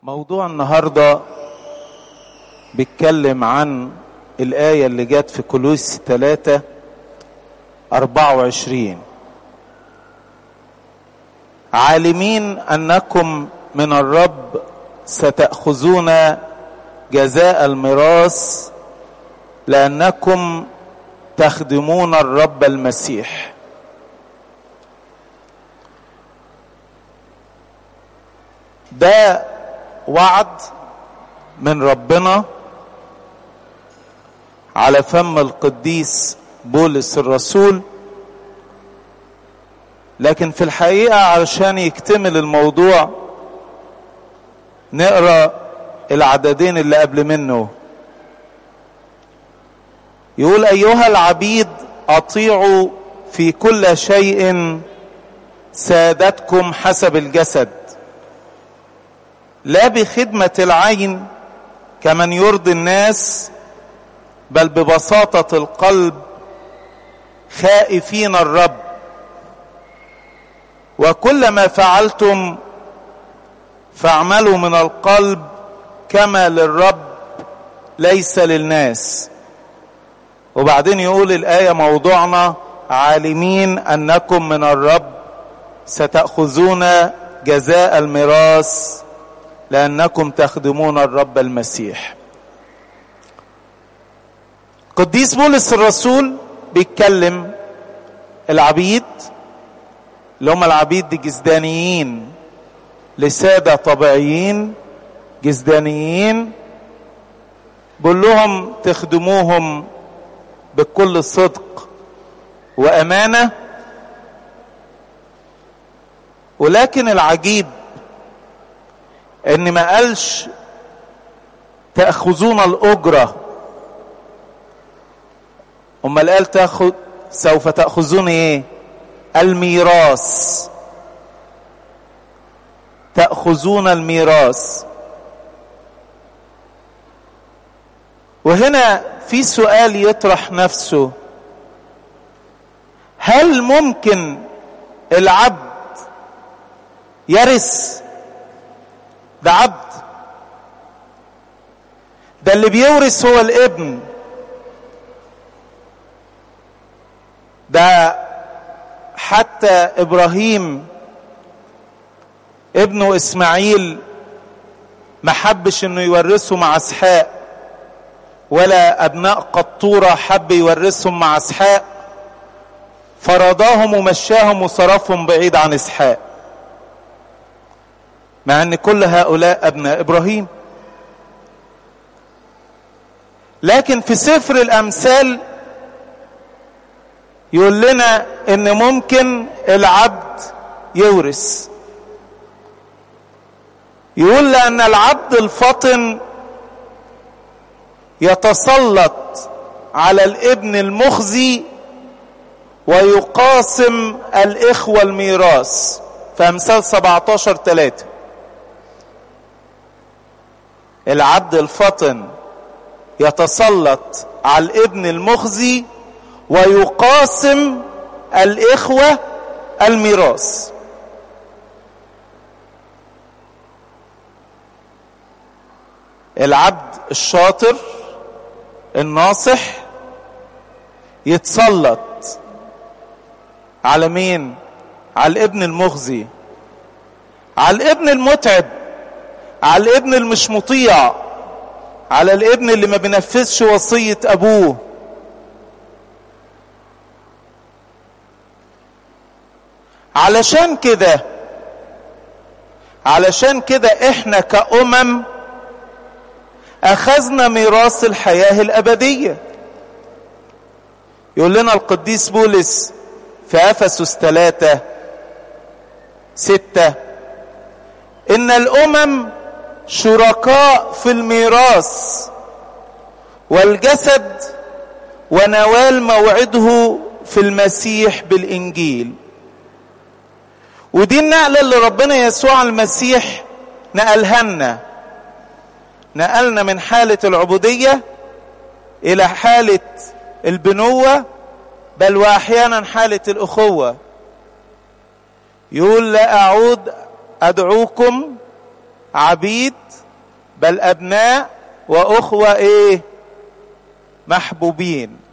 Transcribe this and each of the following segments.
موضوع النهاردة بيتكلم عن الآية اللي جت في كلوس 3 24 عالمين أنكم من الرب ستأخذون جزاء الميراث لأنكم تخدمون الرب المسيح ده وعد من ربنا على فم القديس بولس الرسول لكن في الحقيقة علشان يكتمل الموضوع نقرأ العددين اللي قبل منه يقول أيها العبيد أطيعوا في كل شيء سادتكم حسب الجسد لا بخدمة العين كمن يرضي الناس بل ببساطة القلب خائفين الرب وكل ما فعلتم فاعملوا من القلب كما للرب ليس للناس وبعدين يقول الآية موضوعنا عالمين أنكم من الرب ستأخذون جزاء الميراث لأنكم تخدمون الرب المسيح قديس بولس الرسول بيتكلم العبيد اللي هم العبيد دي جزدانيين لسادة طبيعيين جزدانيين بقول لهم تخدموهم بكل صدق وأمانة ولكن العجيب ان ما قالش تأخذون الأجرة امال قال تاخذ سوف تأخذون ايه الميراث تأخذون الميراث وهنا في سؤال يطرح نفسه هل ممكن العبد يرث ده عبد ده اللي بيورث هو الابن ده حتى ابراهيم ابنه اسماعيل ما حبش انه يورثه مع اسحاق ولا ابناء قطوره حب يورثهم مع اسحاق فرضاهم ومشاهم وصرفهم بعيد عن اسحاق مع ان كل هؤلاء ابناء ابراهيم لكن في سفر الامثال يقول لنا ان ممكن العبد يورث يقول لان العبد الفطن يتسلط على الابن المخزي ويقاسم الاخوه الميراث في امثال 17 3 العبد الفطن يتسلط على الابن المخزي ويقاسم الاخوه الميراث العبد الشاطر الناصح يتسلط على مين على الابن المخزي على الابن المتعب على الابن المش مطيع على الابن اللي ما بينفذش وصية ابوه علشان كده علشان كده احنا كأمم اخذنا ميراث الحياة الابدية يقول لنا القديس بولس في افسس ثلاثة ستة ان الامم شركاء في الميراث والجسد ونوال موعده في المسيح بالانجيل ودي النقله اللي ربنا يسوع المسيح نقلها لنا نقلنا من حاله العبوديه الى حاله البنوه بل واحيانا حاله الاخوه يقول لا اعود ادعوكم عبيد بل ابناء واخوه ايه محبوبين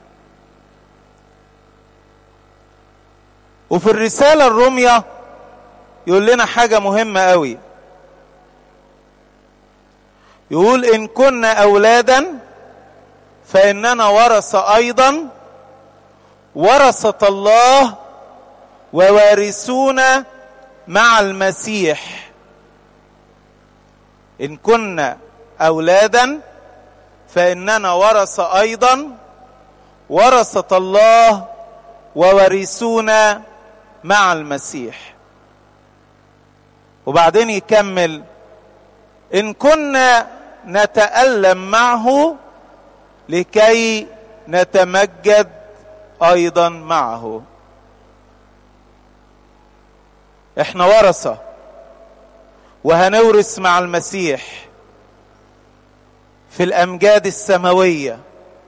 وفي الرساله الروميه يقول لنا حاجه مهمه قوي يقول ان كنا اولادا فاننا ورثه ايضا ورثه الله ووارثون مع المسيح ان كنا اولادا فاننا ورثه ايضا ورثه الله وورثون مع المسيح وبعدين يكمل ان كنا نتالم معه لكي نتمجد ايضا معه احنا ورثه وهنورث مع المسيح في الامجاد السماويه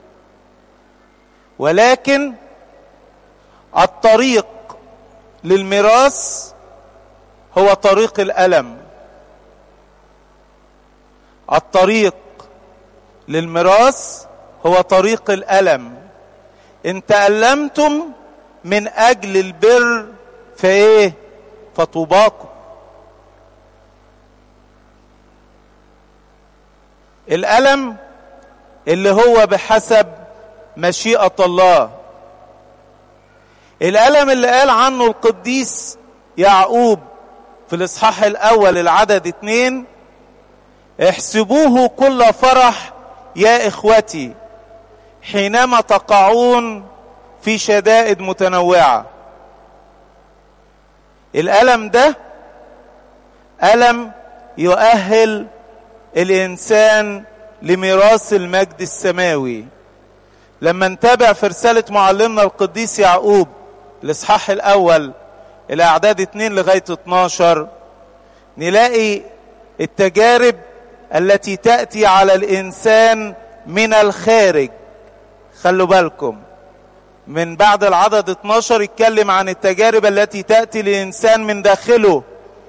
ولكن الطريق للميراث هو طريق الالم الطريق للميراث هو طريق الالم ان تالمتم من اجل البر فايه فطوباكم الالم اللي هو بحسب مشيئه الله الالم اللي قال عنه القديس يعقوب في الاصحاح الاول العدد اتنين احسبوه كل فرح يا اخوتي حينما تقعون في شدائد متنوعه الالم ده الم يؤهل الانسان لميراث المجد السماوي لما نتابع في رساله معلمنا القديس يعقوب الاصحاح الاول الاعداد 2 لغايه 12 نلاقي التجارب التي تاتي على الانسان من الخارج خلوا بالكم من بعد العدد 12 يتكلم عن التجارب التي تاتي للانسان من داخله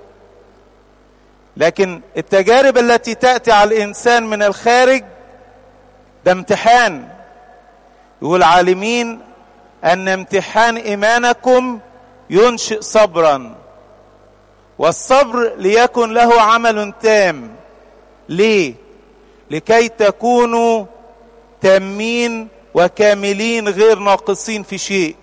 لكن التجارب التي تاتي على الانسان من الخارج ده امتحان يقول عالمين ان امتحان ايمانكم ينشئ صبرا والصبر ليكن له عمل تام ليه لكي تكونوا تامين وكاملين غير ناقصين في شيء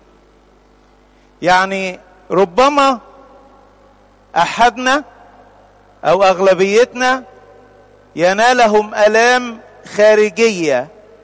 يعني ربما احدنا او اغلبيتنا ينالهم الام خارجيه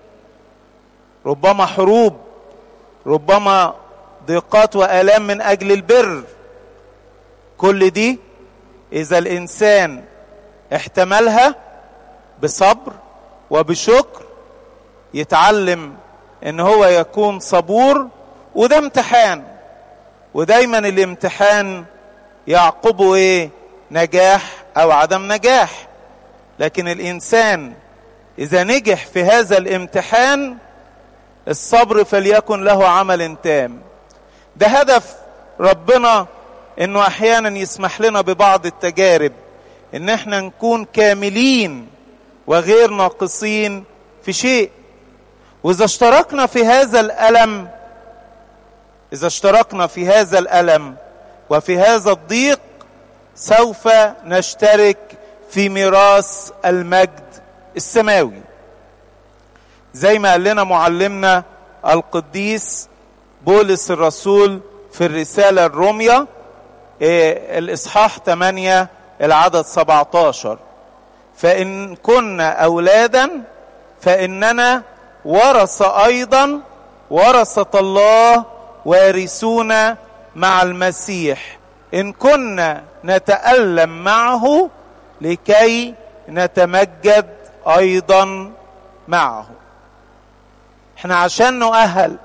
ربما حروب ربما ضيقات والام من اجل البر كل دي اذا الانسان احتملها بصبر وبشكر يتعلم ان هو يكون صبور وده امتحان ودايما الامتحان يعقبه ايه نجاح او عدم نجاح لكن الانسان اذا نجح في هذا الامتحان الصبر فليكن له عمل تام ده هدف ربنا انه احيانا يسمح لنا ببعض التجارب ان احنا نكون كاملين وغير ناقصين في شيء واذا اشتركنا في هذا الالم اذا اشتركنا في هذا الالم وفي هذا الضيق سوف نشترك في ميراث المجد السماوي زي ما قال لنا معلمنا القديس بولس الرسول في الرسالة الرومية إيه الإصحاح 8 العدد 17 فإن كنا أولادا فإننا ورث أيضا ورثة الله وارثون مع المسيح إن كنا نتألم معه لكي نتمجد أيضا معه احنا عشان نؤهل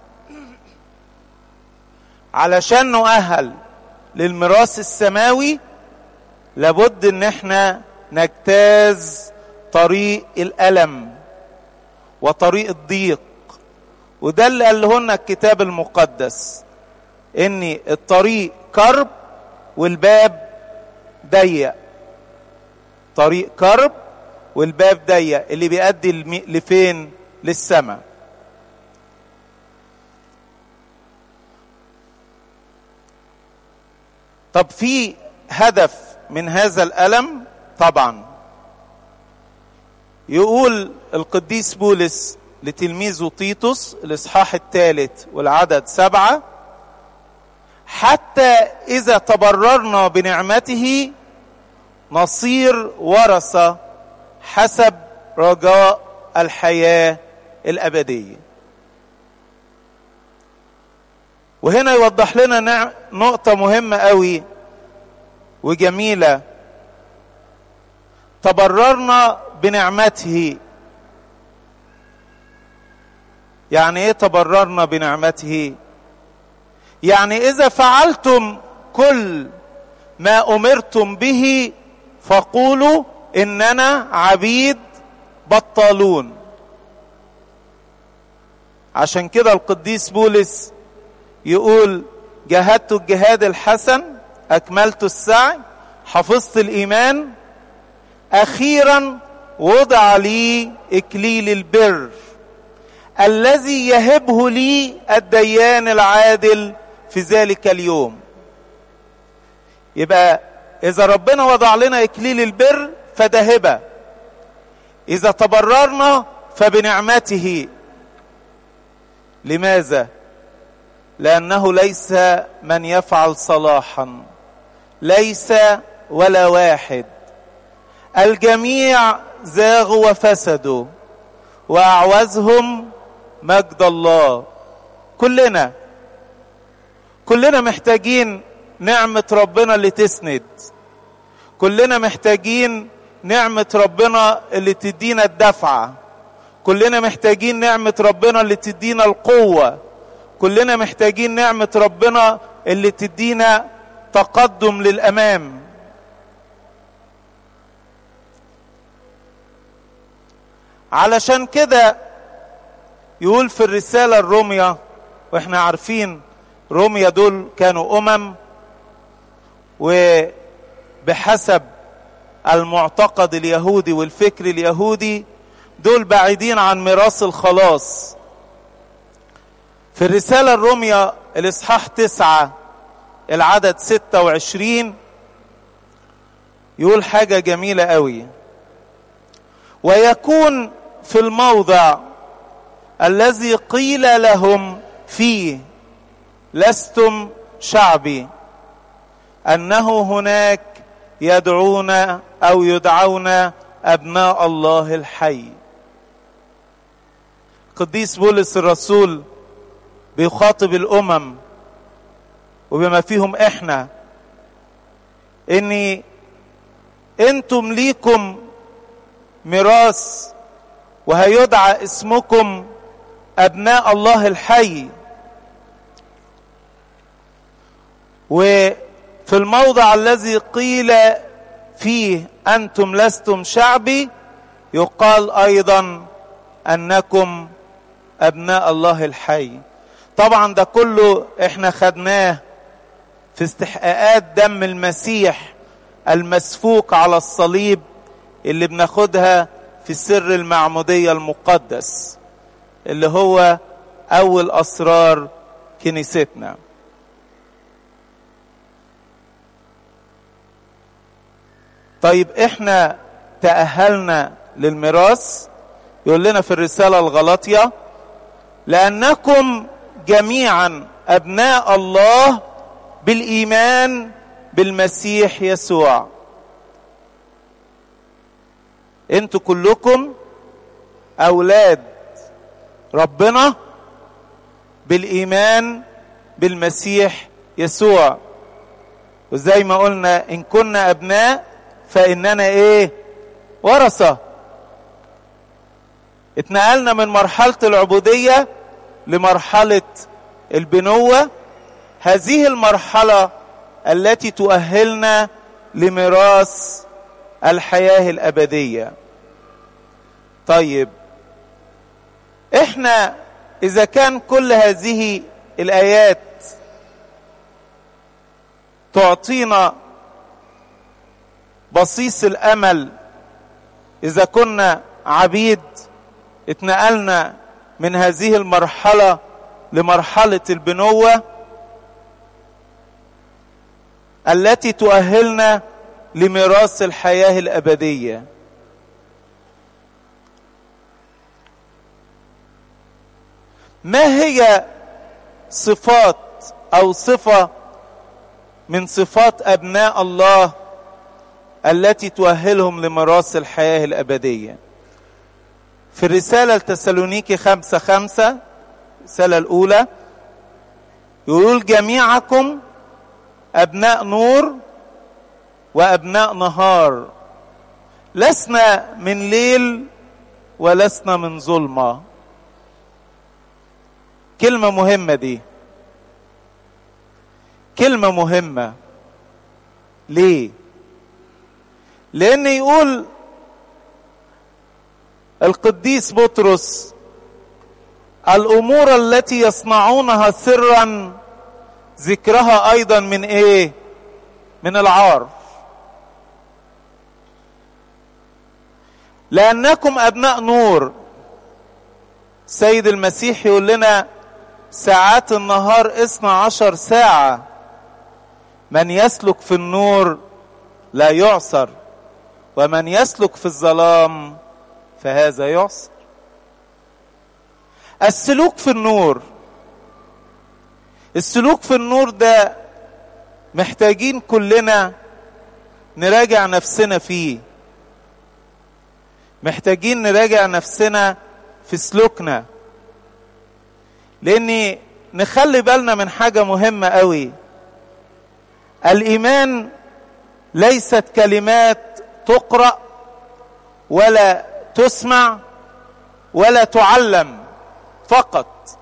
علشان نؤهل للميراث السماوي لابد ان احنا نجتاز طريق الالم وطريق الضيق وده اللي قاله لنا الكتاب المقدس ان الطريق كرب والباب ضيق طريق كرب والباب ضيق اللي بيؤدي المي- لفين للسماء طب في هدف من هذا الألم طبعا يقول القديس بولس لتلميذه تيتوس الإصحاح الثالث والعدد سبعة حتى إذا تبررنا بنعمته نصير ورثة حسب رجاء الحياة الأبدية وهنا يوضح لنا نع- نقطة مهمة قوي وجميلة تبررنا بنعمته يعني ايه تبررنا بنعمته يعني اذا فعلتم كل ما امرتم به فقولوا اننا عبيد بطالون عشان كده القديس بولس يقول جاهدت الجهاد الحسن اكملت السعي حفظت الايمان اخيرا وضع لي اكليل البر الذي يهبه لي الديان العادل في ذلك اليوم يبقى اذا ربنا وضع لنا اكليل البر فده هبه اذا تبررنا فبنعمته لماذا لانه ليس من يفعل صلاحا ليس ولا واحد الجميع زاغوا وفسدوا واعوزهم مجد الله كلنا كلنا محتاجين نعمه ربنا اللي تسند كلنا محتاجين نعمه ربنا اللي تدينا الدفعه كلنا محتاجين نعمه ربنا اللي تدينا القوه كلنا محتاجين نعمه ربنا اللي تدينا تقدم للامام علشان كده يقول في الرسالة الرومية واحنا عارفين روميا دول كانوا أمم وبحسب المعتقد اليهودي والفكر اليهودي دول بعيدين عن ميراث الخلاص في الرسالة الرومية الإصحاح تسعة العدد ستة وعشرين يقول حاجة جميلة قوي ويكون في الموضع الذي قيل لهم فيه لستم شعبي انه هناك يدعون او يدعون ابناء الله الحي قديس بولس الرسول بيخاطب الامم وبما فيهم احنا اني انتم ليكم ميراث وهيدعى اسمكم ابناء الله الحي وفي الموضع الذي قيل فيه انتم لستم شعبي يقال ايضا انكم ابناء الله الحي طبعا ده كله احنا خدناه في استحقاقات دم المسيح المسفوك على الصليب اللي بناخدها في سر المعمودية المقدس اللي هو أول أسرار كنيستنا طيب احنا تأهلنا للميراث يقول لنا في الرسالة الغلطية لأنكم جميعا أبناء الله بالإيمان بالمسيح يسوع انتوا كلكم اولاد ربنا بالايمان بالمسيح يسوع وزي ما قلنا ان كنا ابناء فاننا ايه ورثه اتنقلنا من مرحله العبوديه لمرحله البنوه هذه المرحله التي تؤهلنا لميراث الحياه الابديه طيب احنا اذا كان كل هذه الايات تعطينا بصيص الامل اذا كنا عبيد اتنقلنا من هذه المرحله لمرحله البنوه التي تؤهلنا لميراث الحياه الابديه ما هي صفات او صفه من صفات ابناء الله التي تؤهلهم لميراث الحياه الابديه في الرساله لتسالونيكي خمسه خمسه الرساله الاولى يقول جميعكم ابناء نور وابناء نهار لسنا من ليل ولسنا من ظلمه كلمه مهمه دي كلمه مهمه ليه لان يقول القديس بطرس الامور التي يصنعونها سرا ذكرها ايضا من ايه من العار لانكم ابناء نور سيد المسيح يقول لنا ساعات النهار اثنى عشر ساعة من يسلك في النور لا يعصر ومن يسلك في الظلام فهذا يعصر السلوك في النور السلوك في النور ده محتاجين كلنا نراجع نفسنا فيه محتاجين نراجع نفسنا في سلوكنا لاني نخلي بالنا من حاجة مهمة قوي الايمان ليست كلمات تقرأ ولا تسمع ولا تعلم فقط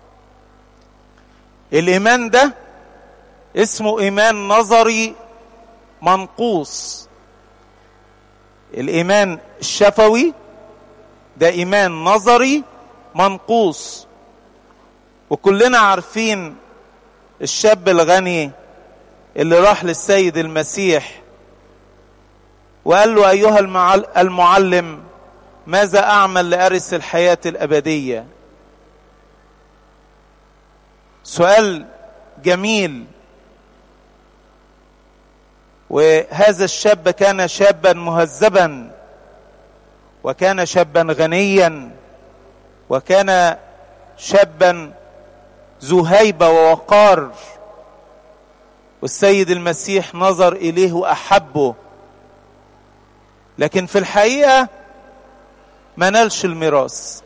الايمان ده اسمه ايمان نظري منقوص الايمان الشفوي ده ايمان نظري منقوص وكلنا عارفين الشاب الغني اللي راح للسيد المسيح وقال له ايها المعلم ماذا اعمل لارث الحياه الابديه سؤال جميل وهذا الشاب كان شابا مهذبا وكان شابا غنيا وكان شابا ذو هيبه ووقار والسيد المسيح نظر اليه واحبه لكن في الحقيقه ما نالش الميراث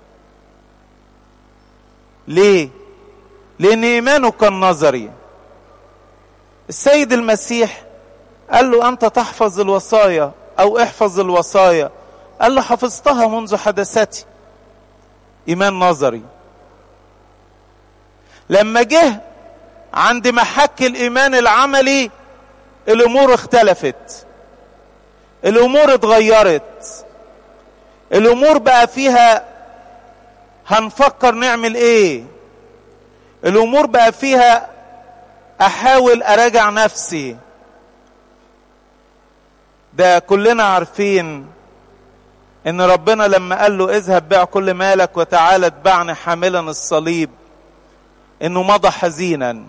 ليه لان ايمانه كان نظري السيد المسيح قال له انت تحفظ الوصايا او احفظ الوصايا قال له حفظتها منذ حدثتي ايمان نظري لما جه عند محك الايمان العملي الامور اختلفت الامور اتغيرت الامور بقى فيها هنفكر نعمل ايه الامور بقى فيها احاول اراجع نفسي ده كلنا عارفين ان ربنا لما قال له اذهب بيع كل مالك وتعالى اتبعني حاملا الصليب انه مضى حزينا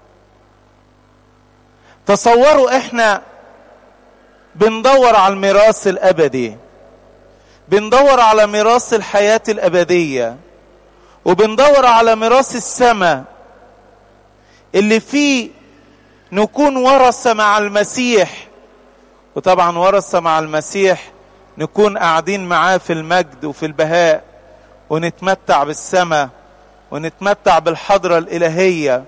تصوروا احنا بندور على الميراث الابدي بندور على ميراث الحياه الابديه وبندور على ميراث السماء اللي فيه نكون ورثه مع المسيح وطبعا ورثه مع المسيح نكون قاعدين معاه في المجد وفي البهاء ونتمتع بالسماء ونتمتع بالحضره الالهيه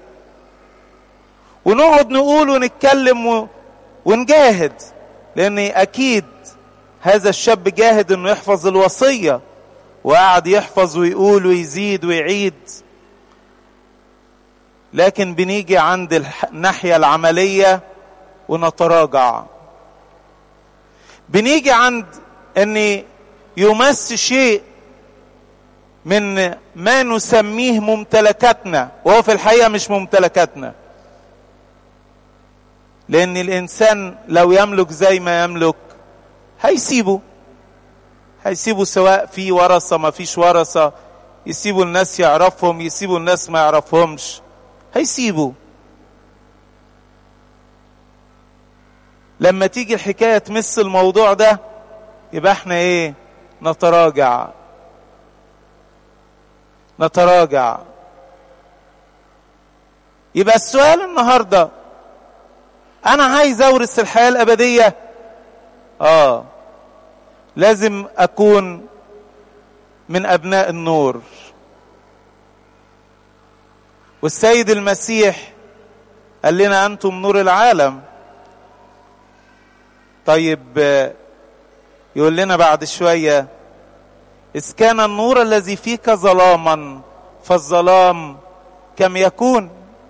ونقعد نقول ونتكلم ونجاهد لان اكيد هذا الشاب جاهد انه يحفظ الوصيه وقعد يحفظ ويقول ويزيد ويعيد لكن بنيجي عند الناحيه العمليه ونتراجع بنيجي عند ان يمس شيء من ما نسميه ممتلكاتنا وهو في الحقيقه مش ممتلكاتنا لان الانسان لو يملك زي ما يملك هيسيبه هيسيبوا سواء في ورثة ما فيش ورثة يسيبوا الناس يعرفهم يسيبوا الناس ما يعرفهمش هيسيبوا لما تيجي الحكاية تمس الموضوع ده يبقى احنا ايه نتراجع نتراجع يبقى السؤال النهارده انا عايز اورث الحياه الابديه اه لازم اكون من ابناء النور والسيد المسيح قال لنا انتم نور العالم طيب يقول لنا بعد شويه اذ كان النور الذي فيك ظلاما فالظلام كم يكون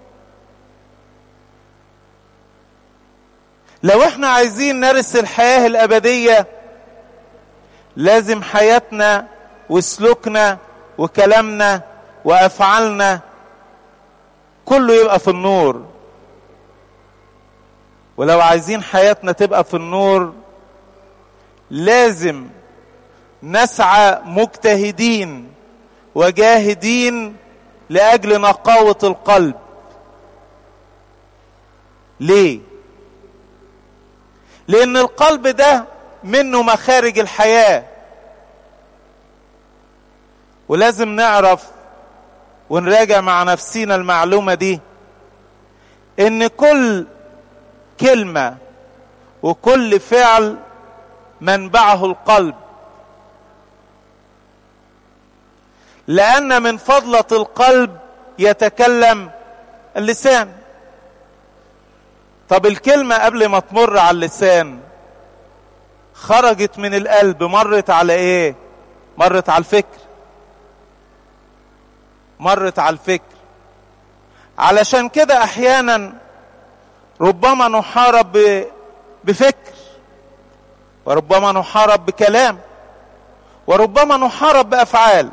لو احنا عايزين نرث الحياه الابديه لازم حياتنا وسلوكنا وكلامنا وافعالنا كله يبقى في النور ولو عايزين حياتنا تبقى في النور لازم نسعى مجتهدين وجاهدين لاجل نقاوه القلب ليه لان القلب ده منه مخارج الحياه ولازم نعرف ونراجع مع نفسينا المعلومه دي ان كل كلمه وكل فعل منبعه القلب لان من فضله القلب يتكلم اللسان طب الكلمه قبل ما تمر على اللسان خرجت من القلب مرت على ايه مرت على الفكر مرت على الفكر علشان كده احيانا ربما نحارب بفكر وربما نحارب بكلام وربما نحارب بافعال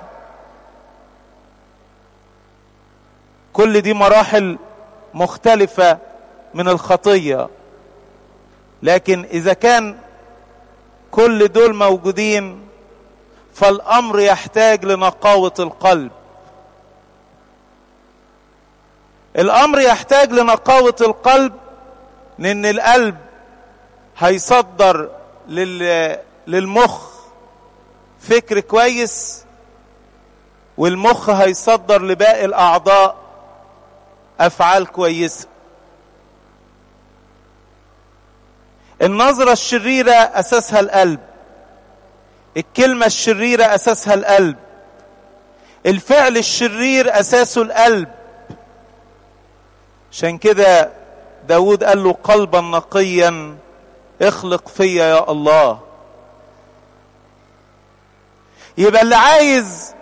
كل دي مراحل مختلفه من الخطيه لكن اذا كان كل دول موجودين فالامر يحتاج لنقاوه القلب الامر يحتاج لنقاوه القلب لان القلب هيصدر لل... للمخ فكر كويس والمخ هيصدر لباقي الاعضاء افعال كويسه النظره الشريره اساسها القلب الكلمه الشريره اساسها القلب الفعل الشرير اساسه القلب عشان كده داود قال له قلبا نقيا اخلق فيا يا الله يبقى اللي عايز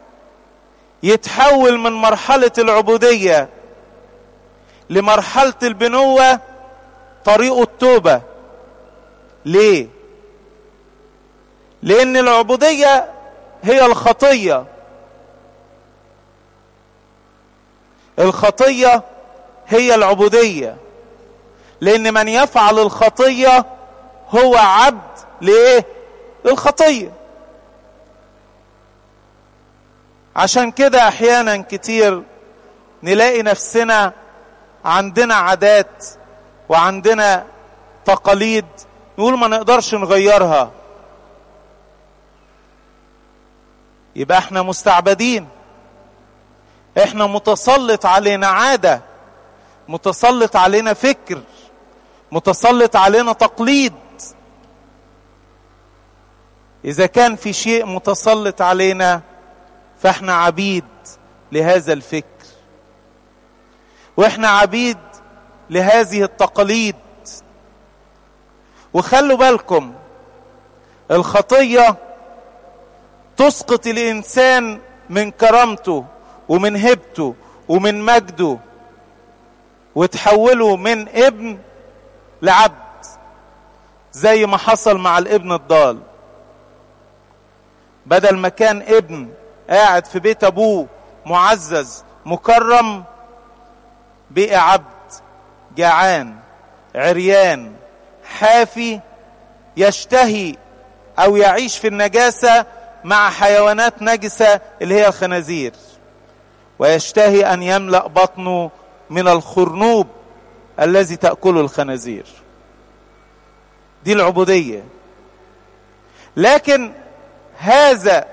يتحول من مرحلة العبودية لمرحلة البنوة طريقه التوبة ليه؟ لأن العبودية هي الخطية الخطية هي العبودية لأن من يفعل الخطية هو عبد لإيه؟ للخطية عشان كده أحيانا كتير نلاقي نفسنا عندنا عادات وعندنا تقاليد نقول ما نقدرش نغيرها يبقى احنا مستعبدين احنا متسلط علينا عاده متسلط علينا فكر متسلط علينا تقليد اذا كان في شيء متسلط علينا فاحنا عبيد لهذا الفكر واحنا عبيد لهذه التقاليد وخلوا بالكم الخطيه تسقط الانسان من كرامته ومن هبته ومن مجده وتحوله من ابن لعبد زي ما حصل مع الابن الضال بدل ما كان ابن قاعد في بيت ابوه معزز مكرم بقى عبد جعان عريان حافي يشتهي او يعيش في النجاسة مع حيوانات نجسة اللي هي الخنازير ويشتهي ان يملأ بطنه من الخرنوب الذي تأكله الخنازير دي العبودية لكن هذا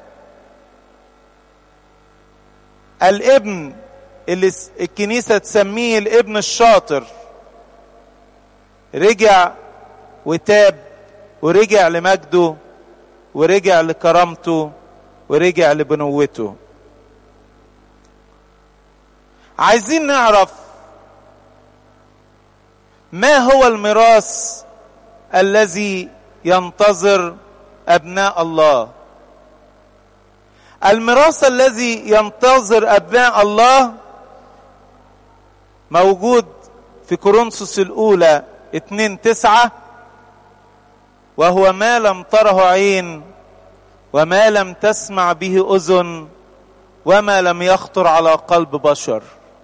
الابن اللي الكنيسة تسميه الابن الشاطر رجع وتاب ورجع لمجده ورجع لكرامته ورجع لبنوته عايزين نعرف ما هو الميراث الذي ينتظر ابناء الله الميراث الذي ينتظر ابناء الله موجود في كورنثوس الاولى اتنين تسعة وهو ما لم تره عين وما لم تسمع به اذن وما لم يخطر على قلب بشر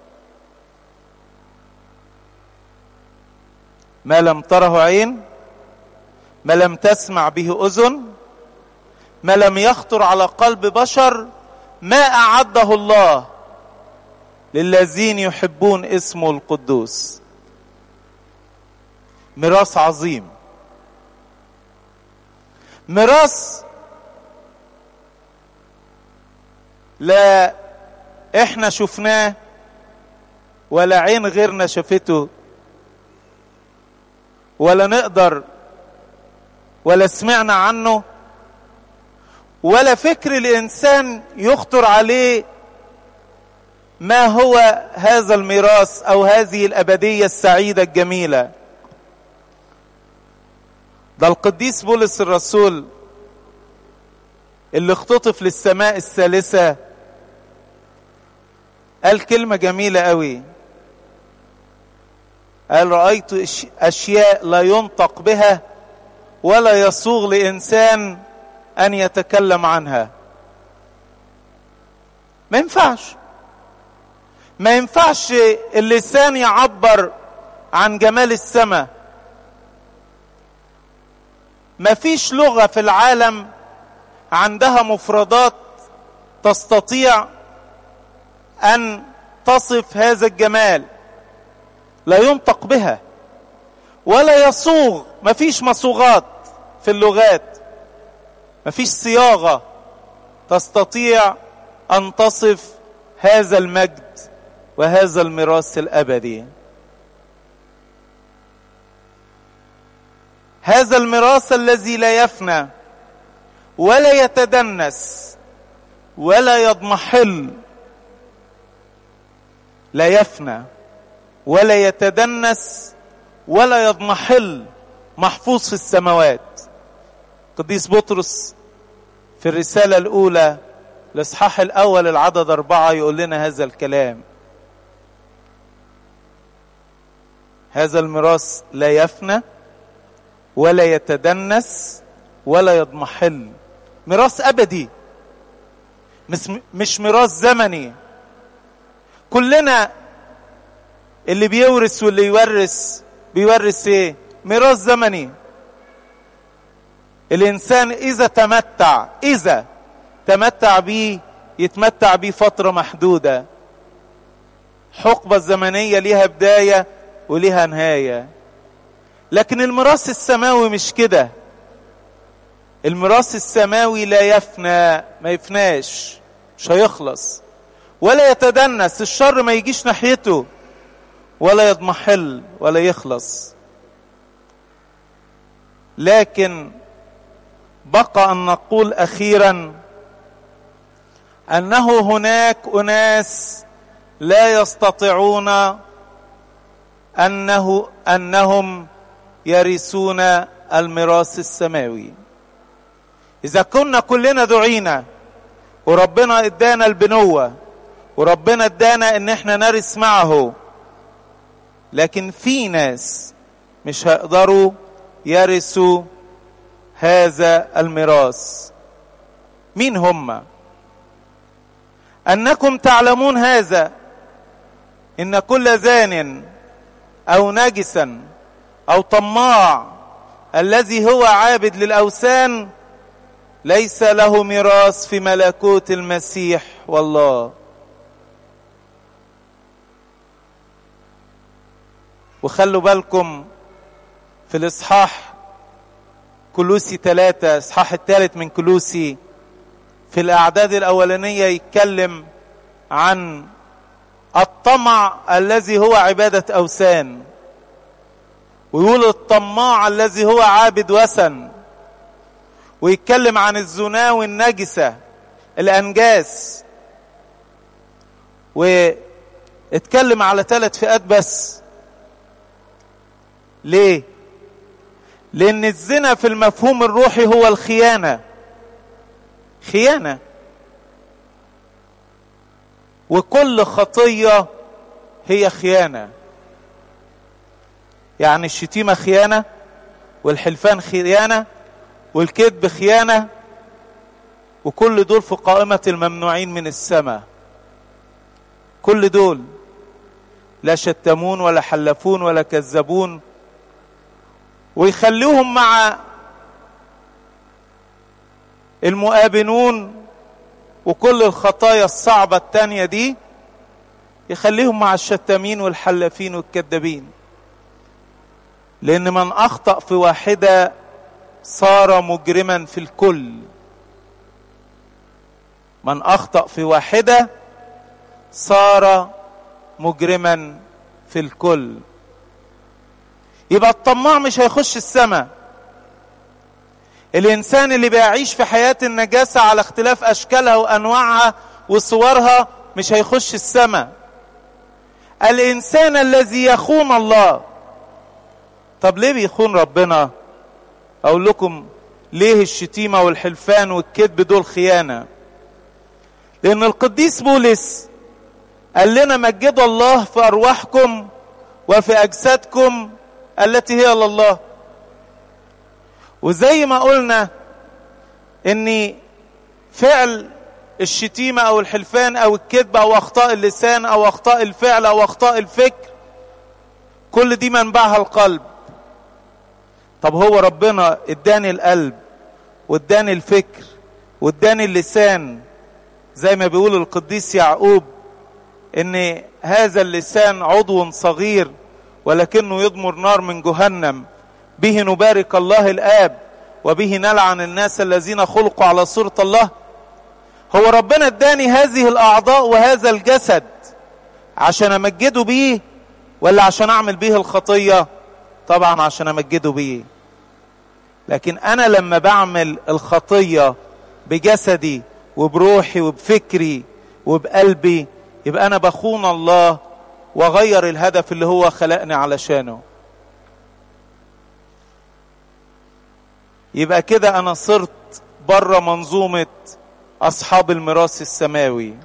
ما لم تره عين ما لم تسمع به اذن ما لم يخطر على قلب بشر ما اعده الله للذين يحبون اسمه القدوس ميراث عظيم ميراث لا احنا شفناه ولا عين غيرنا شافته ولا نقدر ولا سمعنا عنه ولا فكر الانسان يخطر عليه ما هو هذا الميراث او هذه الابديه السعيده الجميله ده القديس بولس الرسول اللي اختطف للسماء الثالثه قال كلمه جميله قوي قال رايت اشياء لا ينطق بها ولا يصوغ لانسان ان يتكلم عنها ما ينفعش ما ينفعش اللسان يعبر عن جمال السماء ما فيش لغة في العالم عندها مفردات تستطيع أن تصف هذا الجمال لا ينطق بها ولا يصوغ ما فيش مصوغات في اللغات ما فيش صياغة تستطيع أن تصف هذا المجد وهذا الميراث الأبدي هذا الميراث الذي لا يفنى ولا يتدنس ولا يضمحل لا يفنى ولا يتدنس ولا يضمحل محفوظ في السماوات قديس بطرس في الرسالة الأولى الإصحاح الأول العدد أربعة يقول لنا هذا الكلام هذا الميراث لا يفنى ولا يتدنس ولا يضمحل ميراث أبدي مش مش ميراث زمني كلنا اللي بيورث واللي يورث بيورث ايه ميراث زمني الانسان اذا تمتع اذا تمتع بيه يتمتع بيه فتره محدوده حقبه زمنيه ليها بدايه وليها نهايه لكن الميراث السماوي مش كده الميراث السماوي لا يفنى ما يفناش مش هيخلص ولا يتدنس الشر ما يجيش ناحيته ولا يضمحل ولا يخلص لكن بقى ان نقول اخيرا انه هناك اناس لا يستطيعون انه انهم يرثون الميراث السماوي اذا كنا كلنا دعينا وربنا ادانا البنوه وربنا ادانا ان احنا نرث معه لكن في ناس مش هيقدروا يرثوا هذا الميراث مين هم انكم تعلمون هذا ان كل زان او نجسا او طماع الذي هو عابد للاوثان ليس له ميراث في ملكوت المسيح والله وخلوا بالكم في الاصحاح كلوسي ثلاثة اصحاح الثالث من كلوسي في الاعداد الاولانية يتكلم عن الطمع الذي هو عبادة اوثان ويقول الطماع الذي هو عابد وثن ويتكلم عن الزنا والنجسة الأنجاس واتكلم على ثلاث فئات بس ليه لأن الزنا في المفهوم الروحي هو الخيانة خيانة وكل خطية هي خيانة يعني الشتيمة خيانة والحلفان خيانة والكذب خيانة وكل دول في قائمة الممنوعين من السماء كل دول لا شتمون ولا حلفون ولا كذبون ويخلوهم مع المؤابنون وكل الخطايا الصعبة التانية دي يخليهم مع الشتامين والحلافين والكذابين لأن من أخطأ في واحدة صار مجرما في الكل من اخطا في واحده صار مجرما في الكل يبقى الطماع مش هيخش السماء الانسان اللي بيعيش في حياه النجاسه على اختلاف اشكالها وانواعها وصورها مش هيخش السماء الانسان الذي يخون الله طب ليه بيخون ربنا اقول لكم ليه الشتيمه والحلفان والكذب دول خيانه لان القديس بولس قال لنا مجدوا الله في ارواحكم وفي اجسادكم التي هي لله وزي ما قلنا ان فعل الشتيمه او الحلفان او الكذب او اخطاء اللسان او اخطاء الفعل او اخطاء الفكر كل دي منبعها القلب طب هو ربنا اداني القلب واداني الفكر واداني اللسان زي ما بيقول القديس يعقوب ان هذا اللسان عضو صغير ولكنه يضمر نار من جهنم به نبارك الله الاب وبه نلعن الناس الذين خلقوا على صورة الله هو ربنا اداني هذه الاعضاء وهذا الجسد عشان امجده بيه ولا عشان اعمل بيه الخطية طبعا عشان امجده بيه لكن انا لما بعمل الخطيه بجسدي وبروحي وبفكري وبقلبي يبقى انا بخون الله واغير الهدف اللي هو خلقني علشانه يبقى كده انا صرت بره منظومه اصحاب الميراث السماوي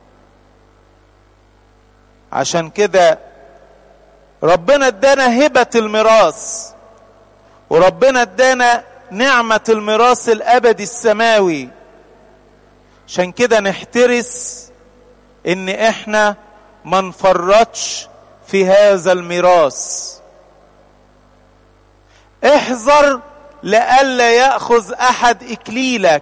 عشان كده ربنا ادانا هبه الميراث وربنا ادانا نعمة الميراث الأبدي السماوي عشان كده نحترس إن إحنا ما نفرطش في هذا الميراث احذر لئلا يأخذ أحد إكليلك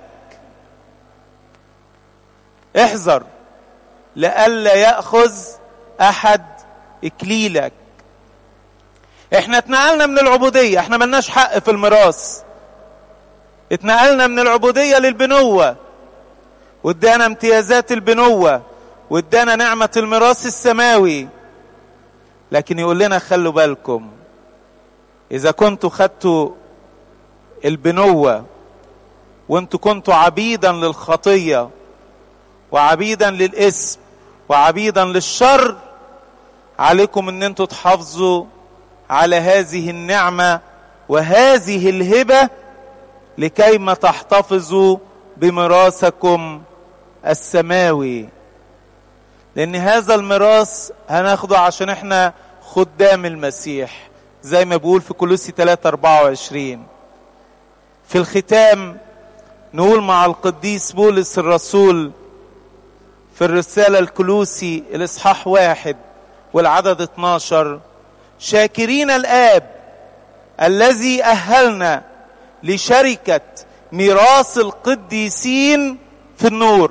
احذر لئلا يأخذ أحد إكليلك احنا اتنقلنا من العبودية احنا ملناش حق في الميراث اتنقلنا من العبودية للبنوة وادانا امتيازات البنوة وادانا نعمة الميراث السماوي لكن يقول لنا خلوا بالكم اذا كنتوا خدتوا البنوة وانتوا كنتوا عبيدا للخطية وعبيدا للاسم وعبيدا للشر عليكم ان انتوا تحافظوا على هذه النعمه وهذه الهبه لكي ما تحتفظوا بميراثكم السماوي لان هذا الميراث هناخده عشان احنا خدام المسيح زي ما بيقول في كولوسي 3 24 في الختام نقول مع القديس بولس الرسول في الرسالة الكلوسي الإصحاح واحد والعدد 12 شاكرين الآب الذي اهلنا لشركه ميراث القديسين في النور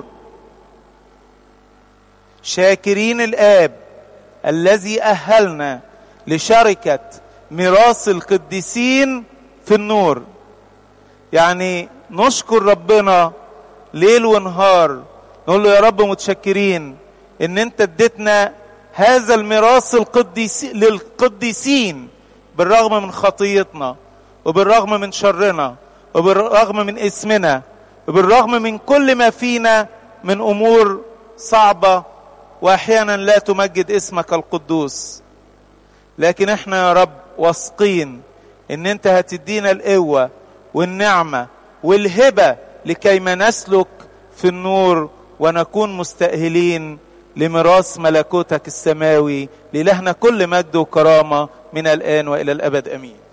شاكرين الاب الذي اهلنا لشركه ميراث القديسين في النور يعني نشكر ربنا ليل ونهار نقول له يا رب متشكرين ان انت اديتنا هذا الميراث القديسي للقديسين بالرغم من خطيتنا وبالرغم من شرنا وبالرغم من اسمنا وبالرغم من كل ما فينا من امور صعبه واحيانا لا تمجد اسمك القدوس لكن احنا يا رب واثقين ان انت هتدينا القوه والنعمه والهبه لكي ما نسلك في النور ونكون مستاهلين لميراث ملكوتك السماوي لإلهنا كل مجد وكرامه من الان والى الابد امين